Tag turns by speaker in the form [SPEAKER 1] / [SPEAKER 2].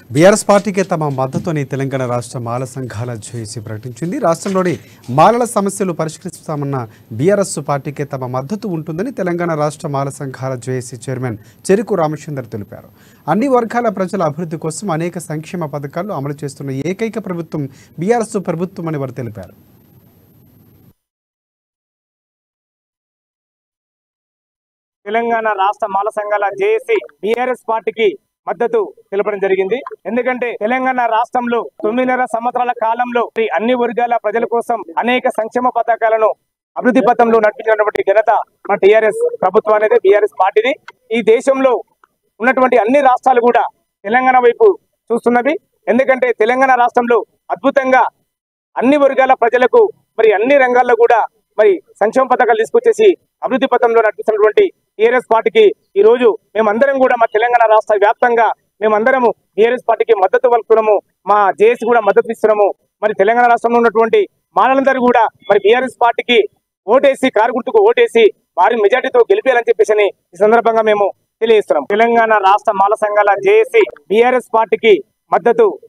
[SPEAKER 1] BRS పార్టీకే తమ మద్దతుని తెలంగాణ రాష్ట్ర మాల సంఘాల జేఏసీ ప్రకటించింది రాష్ట్రంలోని మాలల సమస్యలు పరిష్కరిస్తామన్న బీఆర్ఎస్ పార్టీకే తమ మద్దతు ఉంటుందని తెలంగాణ రాష్ట్ర మాల సంఘాల జేఏసీ చైర్మన్ చెరుకు రామచందర్ తెలిపారు అన్ని వర్గాల ప్రజల అభివృద్ధి కోసం అనేక సంక్షేమ పథకాలు అమలు చేస్తున్న ఏకైక ప్రభుత్వం బీఆర్ఎస్ ప్రభుత్వం అని వారు తెలిపారు
[SPEAKER 2] తెలంగాణ రాష్ట్ర మాల సంఘాల జేఏసీ బీఆర్ఎస్ పార్టీకి మద్దతు తెలపడం జరిగింది ఎందుకంటే తెలంగాణ రాష్ట్రంలో తొమ్మిదిన్నర సంవత్సరాల కాలంలో ఈ అన్ని వర్గాల ప్రజల కోసం అనేక సంక్షేమ పథకాలను అభివృద్ధి పథంలో నడిపించినటువంటి ఘనత మన టిఆర్ఎస్ ప్రభుత్వం అనేది బీఆర్ఎస్ పార్టీది ఈ దేశంలో ఉన్నటువంటి అన్ని రాష్ట్రాలు కూడా తెలంగాణ వైపు చూస్తున్నవి ఎందుకంటే తెలంగాణ రాష్ట్రంలో అద్భుతంగా అన్ని వర్గాల ప్రజలకు మరి అన్ని రంగాల్లో కూడా మరి సంక్షేమ పథకాలు తీసుకొచ్చేసి అభివృద్ధి పథంలో నడిపిస్తున్నటువంటి టీఆర్ఎస్ పార్టీకి ఈ రోజు మేమందరం కూడా మా తెలంగాణ రాష్ట్ర వ్యాప్తంగా మేమందరము టీఆర్ఎస్ పార్టీకి మద్దతు పలుకుతున్నాము మా జేఏసీ కూడా మద్దతు ఇస్తున్నాము మరి తెలంగాణ రాష్ట్రంలో ఉన్నటువంటి మానలందరూ కూడా మరి బీఆర్ఎస్ పార్టీకి ఓటేసి కారు గుర్తుకు ఓటేసి భారీ మెజార్టీతో గెలిపేయాలని చెప్పేసి అని ఈ సందర్భంగా మేము తెలియజేస్తున్నాం తెలంగాణ రాష్ట్ర మాల సంఘాల జేఏసీ బీఆర్ఎస్ పార్టీకి మద్దతు